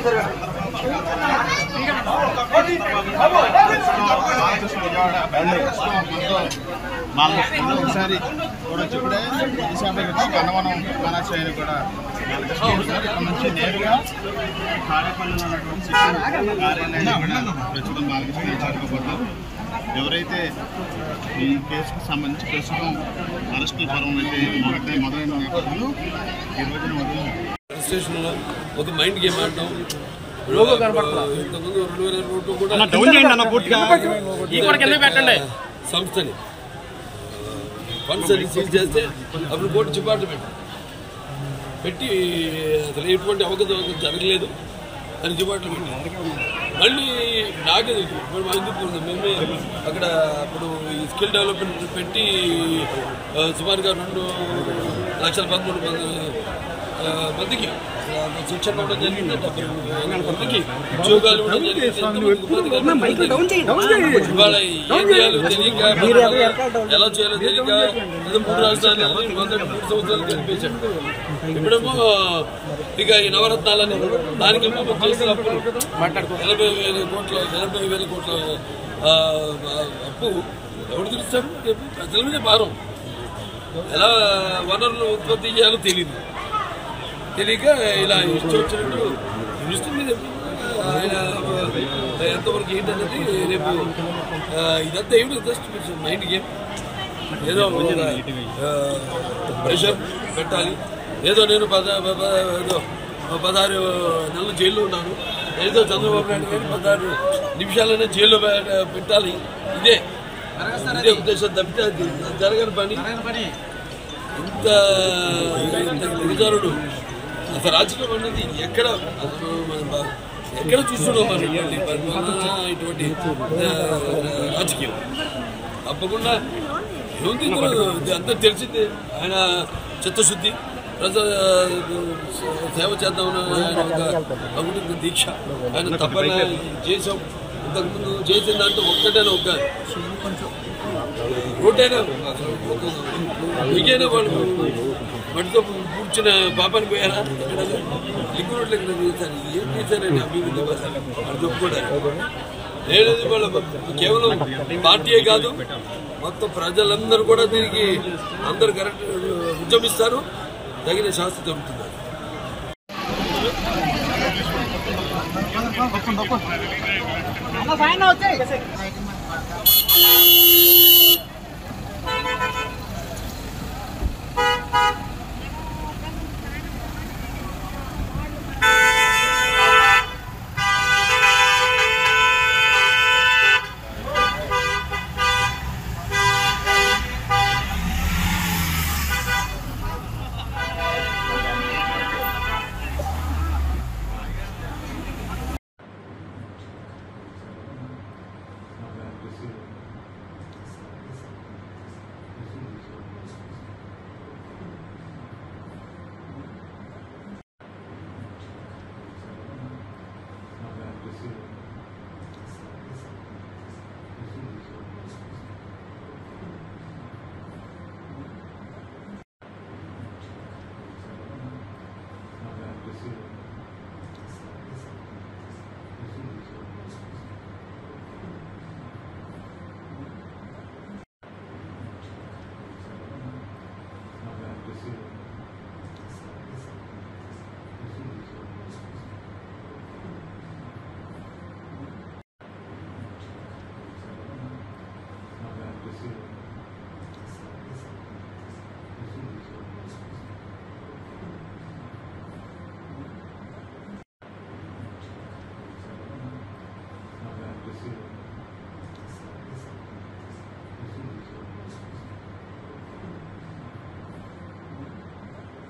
బాలకృష్ణ ఒకసారి కూడా ఇప్పుడే విశాఖపట్నం కన్నవనం కళాశాల కూడా బాలకృష్ణ ఇక్కడ నుంచి నేరుగా తాడేపల్లిలో ఉన్నటువంటి సిటీ కార్యాలయంలో కూడా ప్రస్తుతం బాలకృష్ణ చేరుకోబోతున్నారు ఎవరైతే ఈ కేసుకు సంబంధించి ప్రస్తుతం అరెస్టుల పరం అయితే మొదటి మొదలైన నేపథ్యంలో ఈ రోజున ఉదయం స్టేషన్లో ఒక మైండ్ గేమ్ ఆడటం ఇంతకుముందు రెండు వేల రోడ్డు కూడా డౌన్ చేయండి అన్న పూర్తిగా ఈ కూడా కింద పెట్టండి సంస్థని ఫండ్స్ అని సీల్ చేస్తే అప్పుడు కోర్టు డిపార్ట్మెంట్ పెట్టి అసలు ఎటువంటి అవగతం జరగలేదు అని డిపార్ట్మెంట్ మళ్ళీ నాకే తెలుసు ఇప్పుడు మా ఎందుకు ఉంది? మేమే అక్కడ అప్పుడు ఈ స్కిల్ డెవలప్మెంట్ పెట్టి ఆ, సుమారుగా రెండు లక్షల పదమూడు మంది ఆ, మందికి ఆ, శిక్షణ ఇవ్వడం జరిగింది డెబ్బై రెండు మందికి ఉద్యోగాలు ఇవ్వడం జరిగింది ఎంతమందికి ఉపాధి ఇవాళ ఏం చేయాలో తెలియక ఎలా చేయాలో తెలియక ఏదో మూడు రాష్ట్రాలు మొదటి మూడు సంవత్సరాలు కనిపించాడు ఇప్పుడేమో ఇక ఈ నవరత్నాలని దానికేమో మనం చేసిన అప్పులు ఎనభై వేల కోట్ల ఎనభై వేల కోట్ల ఆ, ఆ, అప్పు ఎవరు తీరుస్తాడు రేపు ప్రజల మీద భారం ఎలా వనరులు ఉత్పత్తి చేయాలో తెలియదు తెలియక ఇలా ఇష్టం వచ్చినట్టు దృష్టి మీద ఆయన ఎంతవరకు ఏంటనేది రేపు ఆ, ఇదంతా ఏమిటి జస్ట్ మైండ్ గేమ్ ఏదో ప్రెషర్ పెట్టాలి ఏదో నేను పద పద- ఏదో పదహారు నెలలు జైల్లో ఉన్నాను ఏదో చంద్రబాబు నాయుడు గారు పదహారు నిమిషాలనే జైల్లో పె- పెట్టాలి ఇదే ఇదే ఉద్దేశం తప్పితే అది జరగని పని ఇంత ఇంత దిగజారుడు అసలు రాజకీయం అనేది ఎక్కడ అసలు మనం బా- ఎక్కడ చూస్తున్నాం మనం ఇటువంటి పరిపాలన, ఇటువంటి ఆ, రాజకీయం తప్పకుండా ఏముంది ఇందులో ఇది అంతా తెలిసిందే ఆయన చిత్తశుద్ధి ప్రజా సేవ చేద్దామని ఆయన ఒక అభివృద్ధి దీక్ష ఆయన తప్పన చేసాం ఇంతకుముందు చేసిన దాంట్లో ఒక్కటైనా ఒక రోడ్డైనా మీకైనా వాళ్ళు మట్టితో కూర్చున్న పాపానికి పోయారా ఎక్కడ లింక్ రోడ్లు ఎక్కడ చేశారు ఏం చేశారని అభివృద్ధి కోసం వాళ్ళు చెప్పుకోవడానికి లేనిది వాళ్ళ కేవలం పార్టీయే కాదు మొత్తం ప్రజలందరూ కూడా దీనికి అందరు కరెక్ట్ ఉద్యమిస్తారు తగిన శాస్త్ర జరుగుతున్నారు అన్న పైన వచ్చాయి